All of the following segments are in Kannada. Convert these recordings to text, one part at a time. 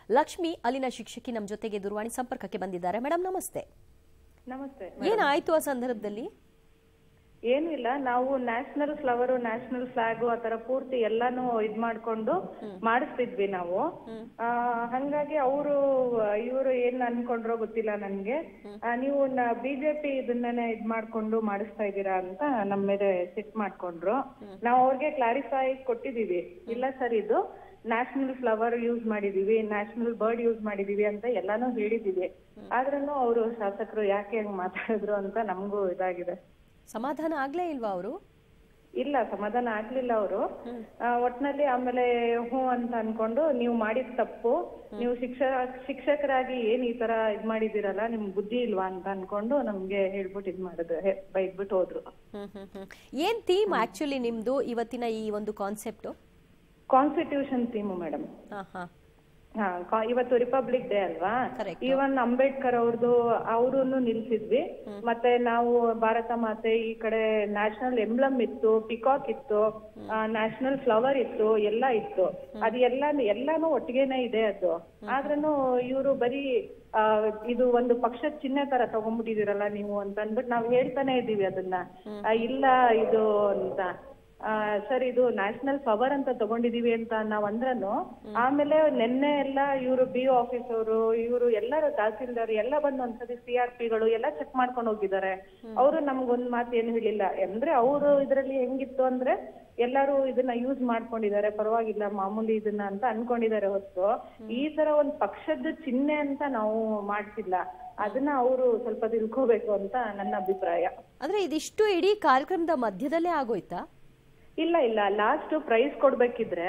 ಲಕ್ಷ್ಮಿ ಅಲ್ಲಿನ ಶಿಕ್ಷಕಿ ನಮ್ಮ ಜೊತೆಗೆ ದೂರವಾಣಿ ಸಂಪರ್ಕಕ್ಕೆ ಬಂದಿದ್ದಾರೆ ಮೇಡಮ್ ನಮಸ್ತೆ ನಮಸ್ತೆ ಏನಾಯ್ತು ಆ ಸಂದರ್ಭದಲ್ಲಿ ಏನು ಇಲ್ಲ ನಾವು ನ್ಯಾಷನಲ್ ಫ್ಲವರ್ ನ್ಯಾಷನಲ್ ಫ್ಲಾಗ್ ಆ ತರ ಪೂರ್ತಿ ಎಲ್ಲಾನು ಇದ್ ಮಾಡ್ಕೊಂಡು ಮಾಡಿಸ್ತಿದ್ವಿ ನಾವು ಆ, ಹಂಗಾಗಿ ಅವರು ಇವರು ಏನ್ ಅನ್ಕೊಂಡ್ರೋ ಗೊತ್ತಿಲ್ಲ ನನ್ಗೆ ಆ, ನೀವು ಬಿಜೆಪಿ ಇದನ್ನೇ ಇದ್ ಮಾಡ್ಕೊಂಡು ಮಾಡಿಸ್ತಾ ಇದ್ದೀರಾ ಅಂತ ನಮ್ಮ ಮೇಲೆ ಸಿಟ್ ಮಾಡ್ಕೊಂಡ್ರು ನಾವು ಅವ್ರಿಗೆ ಕ್ಲಾರಿಫೈ ಕೊಟ್ಟಿದೀವಿ ಇಲ್ಲ ಸರ್ ಇದು ನ್ಯಾಷನಲ್ ಫ್ಲವರ್ ಯೂಸ್ ಮಾಡಿದೀವಿ ನ್ಯಾಷನಲ್ ಬರ್ಡ್ ಯೂಸ್ ಮಾಡಿದೀವಿ ಅಂತ ಎಲ್ಲಾನು ಹೇಳಿದೀವಿ ಆದ್ರೂ ಅವರು ಶಾಸಕರು ಯಾಕೆ ಹಂಗ್ ಮಾತಾಡಿದ್ರು ಅಂತ ನಮಗೂ ಇದಾಗಿದೆ ಸಮಾಧಾನ ಆಗ್ಲೇ ಇಲ್ವಾ ಅವರು ಇಲ್ಲ ಸಮಾಧಾನ ಆಗ್ಲಿಲ್ಲ ಅವರು ಒಟ್ನಲ್ಲಿ ಆಮೇಲೆ ಹ್ಞೂ ಅಂತ ಅನ್ಕೊಂಡು ನೀವು ಮಾಡಿದ ತಪ್ಪು ನೀವು ಶಿಕ್ಷ ಶಿಕ್ಷಕರಾಗಿ ಏನ್ ಈ ತರ ಇದ್ ಮಾಡಿದಿರಲ್ಲ ನಿಮ್ ಬುದ್ಧಿ ಇಲ್ವಾ ಅಂತ ಅನ್ಕೊಂಡು ನಮ್ಗೆ ಹೇಳ್ಬಿಟ್ಟು ಇದ್ ಮಾಡಿದ್ರು ಹೆ- ಬೈದ್ಬಿಟ್ಟು ಹೋದ್ರು ಹ್ಮ್ ಹ್ಮ್ ಹ್ಮ್ ಏನ್ ಥೀಮ್ ಆಕ್ಚುಲಿ ನಿಮ್ದು ಇವತ್ತಿನ ಈ ಒಂದು ಕಾನ್ಸೆಪ್ಟ್ ಕಾನ್ಸ್ಟಿಟ್ಯೂಷನ್ ಥೀಮು ಮೇಡಮ್ ಹಾ ಹಾ ಹಾ ಕಾ- ಇವತ್ತು ರಿಪಬ್ಲಿಕ್ ಡೇ ಅಲ್ವಾ Correct. ಇವನ್ ಅಂಬೇಡ್ಕರ್ ಅವ್ರದ್ದು ಅವ್ರನ್ನು ನಿಲ್ಸಿದ್ವಿ ಮತ್ತೆ ನಾವು ಭಾರತ ಮಾತೆ ಈ ಕಡೆ ನ್ಯಾಷನಲ್ ಎಂಬ್ಲಮ್ ಇತ್ತು ಪಿಕಾಕ್ ಇತ್ತು ನ್ಯಾಷನಲ್ ಫ್ಲವರ್ ಇತ್ತು ಎಲ್ಲ ಇತ್ತು ಅದು ಎಲ್ಲ ಎಲ್ಲಾನು ಒಟ್ಟಿಗೆನೆ ಇದೆ ಅದು ಆದ್ರೂ ಇವರು ಬರೀ ಆ, ಇದು ಒಂದು ಪಕ್ಷದ ಚಿಹ್ನೆ ತರ ತಗೊಂಡ್ಬಿಟ್ಟಿದಿರಲ್ಲ ನೀವು ಅಂತ ಅಂದ್ಬಿಟ್ಟು ನಾವ್ ಹೇಳ್ತಾನೆ ಇದೀವಿ ಅದನ್ನ ಆ, ಇಲ್ಲ ಇದು ಅಂತ ಸರ್ ಇದು ನ್ಯಾಷನಲ್ ಪವರ್ ಅಂತ ತಗೊಂಡಿದೀವಿ ಅಂತ ನಾವ್ ಅಂದ್ರನು ಆಮೇಲೆ ನಿನ್ನೆ ಎಲ್ಲ ಇವರು ಬಿ ಆಫೀಸ್ ಅವರು ಇವರು ಎಲ್ಲರೂ ತಹಸೀಲ್ದಾರ್ ಎಲ್ಲ ಬಂದು ಒಂದ್ಸತಿ ಸಿ ಆರ್ ಪಿಗಳು ಎಲ್ಲ ಚೆಕ್ ಮಾಡ್ಕೊಂಡು ಹೋಗಿದ್ದಾರೆ ಅವರು ನಮ್ಗೊಂದ್ ಮಾತು ಏನು ಹೇಳಿಲ್ಲ ಅಂದ್ರೆ ಅವರು ಇದ್ರಲ್ಲಿ ಹೆಂಗಿತ್ತು ಅಂದ್ರೆ ಎಲ್ಲರೂ ಇದನ್ನ ಯೂಸ್ ಮಾಡ್ಕೊಂಡಿದ್ದಾರೆ ಪರವಾಗಿಲ್ಲ ಮಾಮೂಲಿ ಇದನ್ನ ಅಂತ ಅನ್ಕೊಂಡಿದ್ದಾರೆ ಹೊತ್ತು ಈ ತರ ಒಂದ್ ಪಕ್ಷದ ಚಿಹ್ನೆ ಅಂತ ನಾವು ಮಾಡ್ತಿಲ್ಲ ಅದನ್ನ ಅವರು ಸ್ವಲ್ಪ ತಿಳ್ಕೋಬೇಕು ಅಂತ ನನ್ನ ಅಭಿಪ್ರಾಯ ಅಂದ್ರೆ ಇದಿಷ್ಟು ಇಡೀ ಕಾರ್ಯಕ್ರಮದ ಮಧ್ಯದಲ್ಲೇ ಆಗೋಯ್ತಾ ಇಲ್ಲ ಇಲ್ಲ ಲಾಸ್ಟ್ ಪ್ರೈಸ್ ಕೊಡ್ಬೇಕಿದ್ರೆ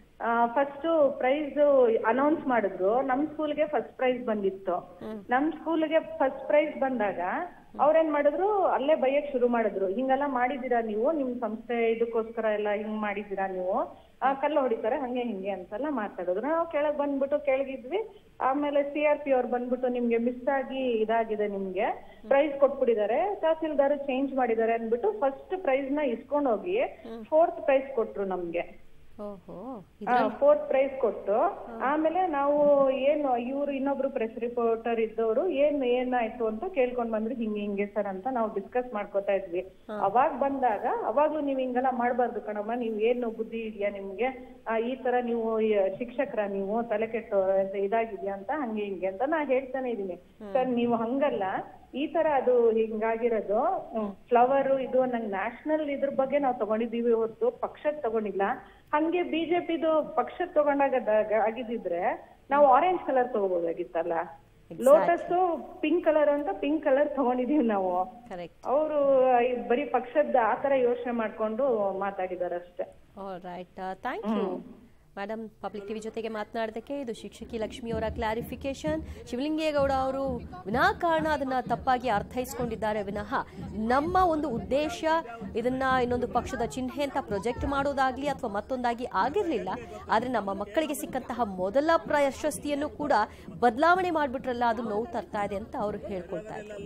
ಫಸ್ಟ್ ಪ್ರೈಸ್ ಅನೌನ್ಸ್ ಮಾಡಿದ್ರು ನಮ್ ಸ್ಕೂಲ್ಗೆ ಫಸ್ಟ್ ಪ್ರೈಸ್ ಬಂದಿತ್ತು ನಮ್ ಸ್ಕೂಲ್ಗೆ ಫಸ್ಟ್ ಪ್ರೈಸ್ ಬಂದಾಗ ಅವ್ರೇನ್ ಮಾಡಿದ್ರು ಅಲ್ಲೇ ಬೈಯಕ್ ಶುರು ಮಾಡಿದ್ರು ಹಿಂಗೆಲ್ಲ ಮಾಡಿದೀರಾ ನೀವು ನಿಮ್ ಸಂಸ್ಥೆ ಇದಕ್ಕೋಸ್ಕರ ಎಲ್ಲ ಹಿಂಗ್ ಮಾಡಿದೀರಾ ನೀವು ಆ, ಕಲ್ಲ ಹೊಡಿತಾರೆ ಹಂಗೆ ಹಿಂಗೆ ಅಂತೆಲ್ಲ ಮಾತಾಡಿದ್ರು ನಾವು ಕೆಳಗ್ ಬಂದ್ಬಿಟ್ಟು ಕೆಳಗಿದ್ವಿ ಆಮೇಲೆ ಸಿ ಆರ್ ಪಿ ಅವ್ರು ಬಂದ್ಬಿಟ್ಟು ನಿಮ್ಗೆ ಮಿಸ್ ಆಗಿ ಇದಾಗಿದೆ ನಿಮ್ಗೆ ಪ್ರೈಸ್ ಕೊಟ್ಬಿಟ್ಟಿದ್ದಾರೆ ತಹಸೀಲ್ದಾರ್ ಚೇಂಜ್ ಮಾಡಿದ್ದಾರೆ ಅಂದ್ಬಿಟ್ಟು ಫಸ್ಟ್ ಪ್ರೈಸ್ ನ ಇಸ್ಕೊಂಡ್ ಹೋಗಿ ಫೋರ್ತ್ ಪ್ರೈಸ್ ಕೊಟ್ರು ನಮ್ಗೆ ಓಹೋ ಫೋರ್ತ್ ಪ್ರೈಸ್ ಕೊಟ್ಟು ಆಮೇಲೆ ನಾವು ಏನು ಇವ್ರು ಇನ್ನೊಬ್ರು ಪ್ರೆಸ್ ರಿಪೋರ್ಟರ್ ಇದ್ದವರು ಏನ್ ಏನಾಯ್ತು ಅಂತ ಕೇಳ್ಕೊಂಡ್ ಬಂದ್ರು ಹಿಂಗೆ ಹಿಂಗೆ ಸರ್ ಅಂತ ನಾವು ಡಿಸ್ಕಸ್ ಮಾಡ್ಕೊತಾ ಇದ್ವಿ ಅವಾಗ ಬಂದಾಗ ಅವಾಗ್ಲೂ ನೀವ್ ಹಿಂಗೆಲ್ಲ ಮಾಡ್ಬಾರ್ದು ಕಣಮ್ಮ ನೀವ್ ಏನು ಬುದ್ಧಿ ಇದೆಯಾ ನಿಮ್ಗೆ ಆ, ಈ ತರ ನೀವು ಈ ಶಿಕ್ಷಕರ ನೀವು ತಲೆ ಕೆಟ್ಟು ಇದಾಗಿದ್ಯಾ ಅಂತ ಹಂಗೆ ಹಿಂಗೆ ಅಂತ ನಾ ಹೇಳ್ತಾನೆ ಇದೀನಿ ಸರ್ ನೀವು ಹಂಗಲ್ಲ ಈ ತರ ಅದು ಹಿಂಗಾಗಿರೋದು ಫ್ಲವರ್ ಇದು ನಂಗೆ ನ್ಯಾಷನಲ್ ಇದ್ರ ಬಗ್ಗೆ ನಾವು ತಗೊಂಡಿದೀವಿ ಹೊರತು ಪಕ್ಷದ್ ತಗೊಂಡಿಲ್ಲ ಹಂಗೆ ಬಿಜೆಪಿದು ಪಕ್ಷದ್ ತಗೊಂಡಾಗ ಆಗಿದ್ದಿದ್ರೆ ನಾವು ಆರೆಂಜ್ ಕಲರ್ ತಗೋಬಹುದಾಗಿತ್ತಲ್ಲ ಲೋಟಸ್ ಪಿಂಕ್ ಕಲರ್ ಅಂತ ಪಿಂಕ್ ಕಲರ್ ತಗೊಂಡಿದೀವಿ ನಾವು ಕರೆಕ್ಟ್ ಅವರು ಬರೀ ಪಕ್ಷದ ಆತರ ಯೋಚನೆ ಮಾಡ್ಕೊಂಡು ಮಾತಾಡಿದಾರೆ ಅಷ್ಟೇ right thank you madam public TV ಜೊತೆಗೆ ಮಾತನಾಡೋದಕ್ಕೆ ಇದು ಶಿಕ್ಷಕಿ ಲಕ್ಷ್ಮಿ ಅವರ ಕ್ಲಾರಿಫಿಕೇಶನ್ ಶಿವಲಿಂಗೇಗೌಡ ಅವರು ವಿನಾಕಾರಣ ಅದನ್ನ ತಪ್ಪಾಗಿ ಅರ್ಥೈಸ್ಕೊಂಡಿದ್ದಾರೆ ವಿನಃ ನಮ್ಮ ಒಂದು ಉದ್ದೇಶ ಇದನ್ನ ಇನ್ನೊಂದು ಪಕ್ಷದ ಚಿಹ್ನೆ ಅಂತ ಪ್ರೊಜೆಕ್ಟ್ ಮಾಡೋದಾಗ್ಲಿ ಅಥವಾ ಮತ್ತೊಂದಾಗಿ ಆಗಿರಲಿಲ್ಲ ಆದ್ರೆ ನಮ್ಮ ಮಕ್ಕಳಿಗೆ ಸಿಕ್ಕಂತಹ ಮೊದಲ ಪ್ರಶಸ್ತಿಯನ್ನು ಕೂಡ ಬದಲಾವಣೆ ಮಾಡ್ಬಿಟ್ರಲ್ಲ ಅದು ನೋವು ತರ್ತಾ ಇದೆ ಅಂತ ಅವರು ಹೇಳ್ಕೊಳ್ತಾ ಇದ್ದಾರೆ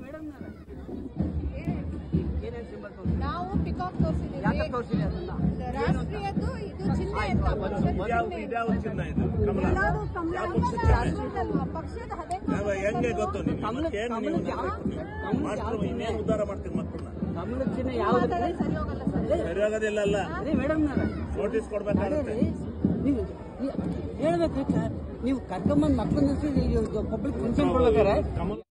ನಾವು ಪಿಕಾಕ್ ತೋರಿಸಿದ್ದೀವಿ ರಾಷ್ಟ್ರೀಯದ್ದು ಇದು ಚಿಹ್ನೆ ಅಂತ ಪಕ್ಷದ ಚಿಹ್ನೆ ಅಂತ. ಎಲ್ಲರೂ ಕಮಲ ರಾಷ್ಟ್ರದಲ್ವಾ? ಪಕ್ಷದ ಹದೇ ನಾವು ಹೆಂಗೆ ಗೊತ್ತು ನಿಮ್ಗೆ ಏನು ನೀವು ಮಾಸ್ಟರ್ ಇನ್ನೇನು ಉದ್ಧಾರ ಮಾಡ್ತೀವಿ ಮಕ್ಕಳನ್ನ ಕಮಲದ ಚಿಹ್ನೆ ಯಾವ್ದು ಮಾತಾಡಿ ಸರಿ ಹೋಗಲ್ಲ ಸರ್ ಸರಿಯಾಗೋದಿಲ್ಲ ಅಲ್ಲ ಅದೇ ಮೇಡಮ್ ನೋಟಿಸ್ ಕೊಡ್ಬೇಕಾಗುತ್ತೆ ನೀವು ನೀವು ಹೇಳ್ಬೇಕು ಕ- ನೀವು ಕರ್ಕೊಂಬಂದ್ ಮಕ್ಕಳನ್ನ ಪಬ್ಲಿಕ್ ಫಂಕ್ಷನ್ ಕೊಡ್ಬೇಕಾರೆ